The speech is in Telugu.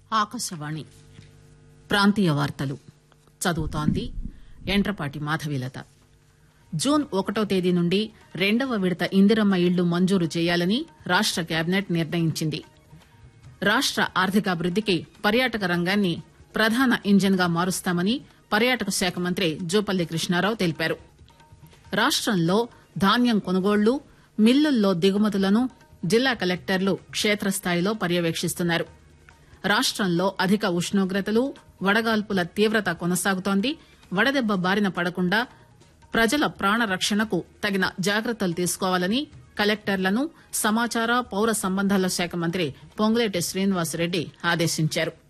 ఆకాశవాణి ప్రాంతీయ వార్తలు చదువుతోంది ఎంట్రపాటి మాధవీలత జూన్ ఒకటో తేదీ నుండి రెండవ విడత ఇందిరమ్మ ఇళ్లు మంజూరు చేయాలని రాష్ట కేబినెట్ నిర్ణయించింది రాష్ట ఆర్థికాభివృద్దికి పర్యాటక రంగాన్ని ప్రధాన ఇంజిన్ గా మారుస్తామని పర్యాటక శాఖ మంత్రి జూపల్లి కృష్ణారావు తెలిపారు రాష్టంలో ధాన్యం కొనుగోళ్లు మిల్లుల్లో దిగుమతులను జిల్లా కలెక్టర్లు క్షేత్రస్థాయిలో పర్యవేక్షిస్తున్నారు రాష్టంలో అధిక ఉష్ణోగ్రతలు వడగాల్పుల తీవ్రత కొనసాగుతోంది వడదెబ్బ బారిన పడకుండా ప్రజల ప్రాణ రక్షణకు తగిన జాగ్రత్తలు తీసుకోవాలని కలెక్టర్లను సమాచార పౌర సంబంధాల శాఖ మంత్రి పొంగులేటి శ్రీనివాసరెడ్డి ఆదేశించారు